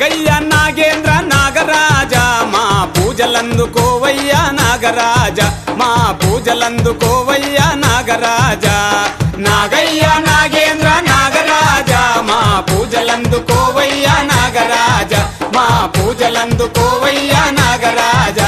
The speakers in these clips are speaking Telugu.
నాగయ్య నాగేంద్ర నాగరాజ మా పూజలందుకోవయ్య నాగరాజ మా పూజలందుకోవయ్య నాగరాజ నాగయ్య నాగేంద్ర నాగరాజ మా పూజలందుకోవయ్య నాగరాజ మా పూజలందుకోవయ్య నాగరాజా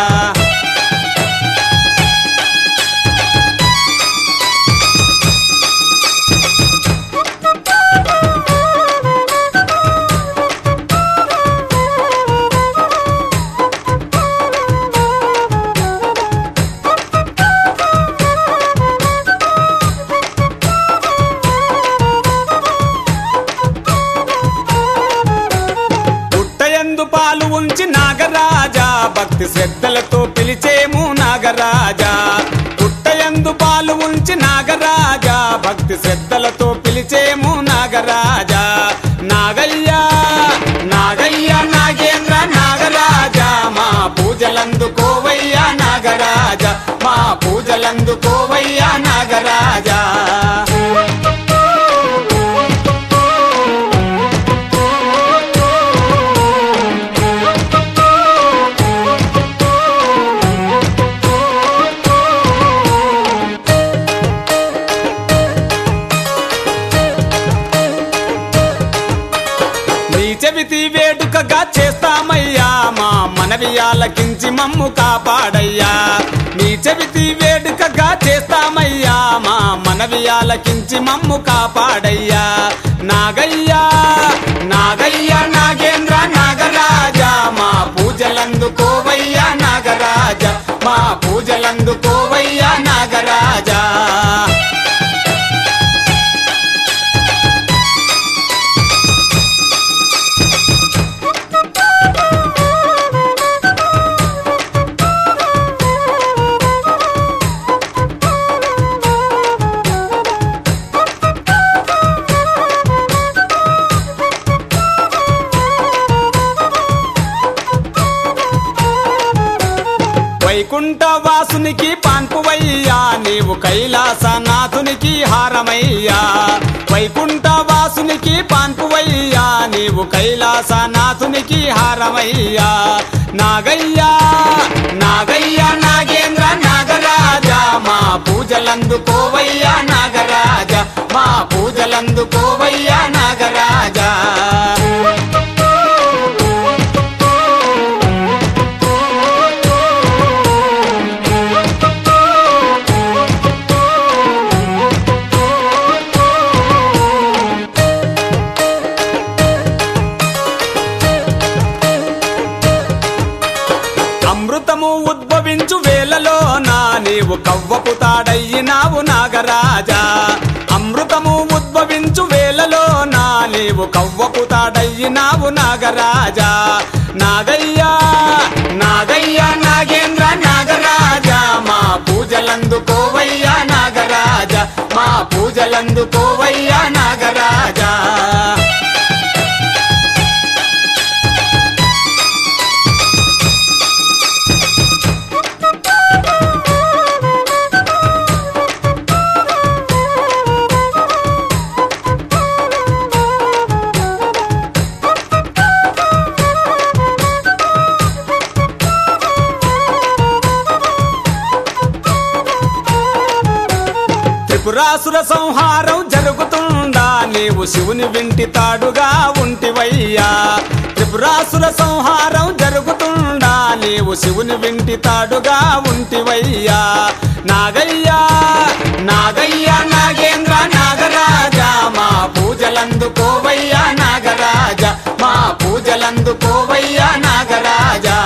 పుట్టయందు పాలు ఉంచి నాగరాజా భక్తి శ్రద్ధలతో పిలిచేము నాగరాజా పుట్టయందు పాలు ఉంచి నాగరాజా భక్తి శ్రద్ధలతో పిలిచేము నాగరాజా నాగయ్య నాగయ్య నాగేంద్ర నాగరాజా మా పూజలందుకోవయ్య నాగరాజా మా పూజలందుకోవయ్య నాగరాజా నీ చెవితి వేడుకగా చేస్తామయ్యా మా మనవి ఆలకించి మమ్ము కాపాడయ్యా నీ చెవితి వేడుకగా చేస్తామయ్యా మా మనవి ఆలకించి మమ్ము కాపాడయ్యా నాగయ్యా నాగయ్య నాగేంద్ర నాగరాజా మా పూజలందుకోవయ్యా నాగరాజా మా పూజలందుకోవయ్యా నాగరాజా వైకుంఠ వాసునికి పాన్పువయ్యా నీవు కైలాసనాథునికి హారమయ్యా వైకుంఠ వాసునికి పాన్పువయ్యా నీవు కైలాసనాథునికి హారమయ్యా నాగయ్యా నాగయ్య నాగేంద్ర నాగరాజా మా పూజలందుకోవయ్యా నాగరాజా మా పూజలందుకోవయ్యా నాగరాజా అమృతము ఉద్భవించు వేళలో నా నీవు కవ్వపు తాడయ్యినావు నాగరాజా అమృతము ఉద్భవించు వేళలో నా నీవు కవ్వపు తాడయ్యినావు నాగరాజా నాగయ్యా నాగయ్య నాగేంద్ర నాగరాజా మా పూజలందుకోవయ్యా నాగరాజా మా పూజలందుకోవయ్యా నాగరాజా త్రిపురాసుర సంహారం జరుగుతుందా నీవు శివుని వింటి తాడుగా ఉంటివయ్యా త్రిపురాసుర సంహారం జరుగుతుందా నీవు శివుని వింటి తాడుగా ఉంటివయ్యా నాగయ్యా నాగయ్య నాగేంద్ర నాగరాజా మా పూజలందుకోవయ్యా నాగరాజా మా పూజలందుకోవయ్యా నాగరాజా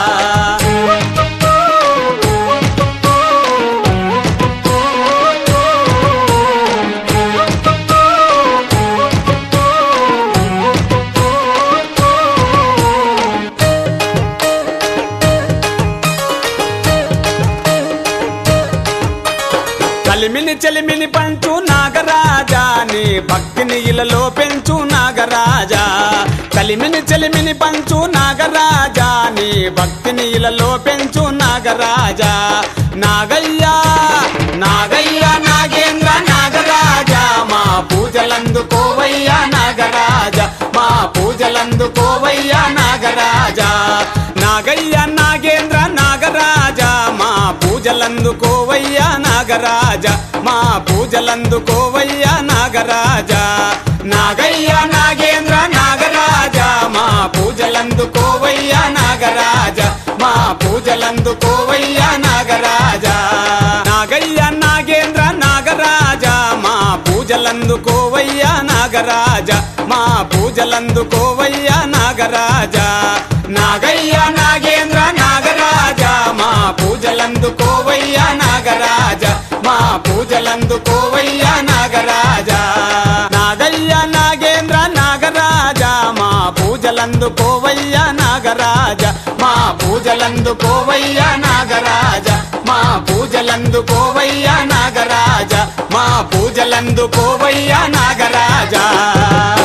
కలిమిని చెలిమిని పంచు నాగరాజా నీ భక్తిని ఇలలో పెంచు నాగరాజా కలిమిని చెలిమిని పంచు నాగరాజా నీ భక్తిని ఇలలో పెంచు నాగరాజా నాగయ్యా నాగయ్య నాగేంద్ర నాగరాజా మా పూజలందుకోవయ్యా నాగరాజా మా పూజలందుకోవయ్యా నాగరాజా నాగరాజా నాగయ్య నాగేంద్ర నాగరాజా మా పూజలందుకోవయ్యా నాగరాజా మా పూజలందుకోవయ్యా నాగరాజా నాగయ్య నాగేంద్ర నాగరాజా మా పూజలందుకోవయ్యా నాగరాజా మా పూజలందుకోవయ్యా నాగరాజా నాగయ్య నాగేంద్ర నాగరాజా మా పూజలందుకోవయ్యా నాగరాజా మా పూజలందుకోవయ్యా నాగరాజా నాగయ్య నాగేంద్ర నాగరాజా మా పూజలందుకోవయ్యా నాగరాజా మా పూజలందుకోవయ్యా నాగరాజా నాగయ్య నాగేంద్ర నాగరాజా మా పూజలందుకోవయ్యా నాగరాజా మా పూజలందుకోవయ్యా నాగరాజా మా పూజలందుకోవయ్యా నాగరాజా మా పూజలందుకోవయ్యా నాగరాజా